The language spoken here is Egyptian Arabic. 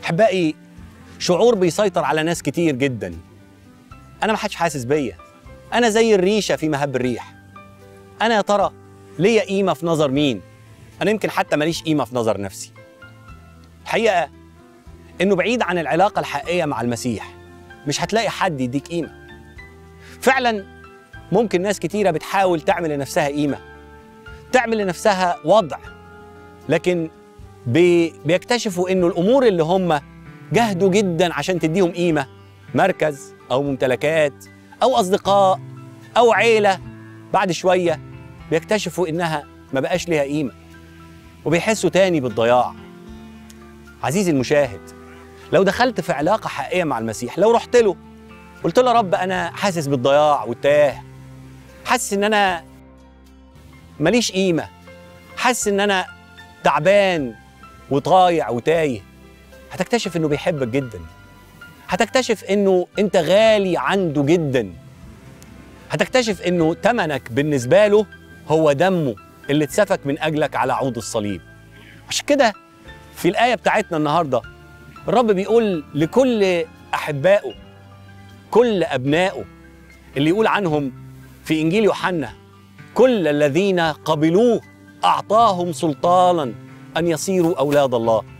احبائي شعور بيسيطر على ناس كتير جدا انا ما حدش حاسس بيا انا زي الريشه في مهب الريح انا يا ترى ليا قيمه في نظر مين انا يمكن حتى ماليش قيمه في نظر نفسي الحقيقه انه بعيد عن العلاقه الحقيقيه مع المسيح مش هتلاقي حد يديك قيمه فعلا ممكن ناس كتيره بتحاول تعمل لنفسها قيمه تعمل لنفسها وضع لكن بي بيكتشفوا انه الامور اللي هم جهدوا جدا عشان تديهم قيمه مركز او ممتلكات او اصدقاء او عيله بعد شويه بيكتشفوا انها ما بقاش ليها قيمه وبيحسوا تاني بالضياع عزيزي المشاهد لو دخلت في علاقه حقيقيه مع المسيح لو رحت له قلت له يا رب انا حاسس بالضياع والتاه حاسس ان انا ماليش قيمه حاسس ان انا تعبان وطايع وتايه هتكتشف انه بيحبك جدا هتكتشف انه انت غالي عنده جدا هتكتشف انه تمنك بالنسبه له هو دمه اللي اتسفك من اجلك على عود الصليب عشان كده في الايه بتاعتنا النهارده الرب بيقول لكل احبائه كل ابنائه اللي يقول عنهم في انجيل يوحنا كل الذين قبلوه اعطاهم سلطانا ان يصيروا اولاد الله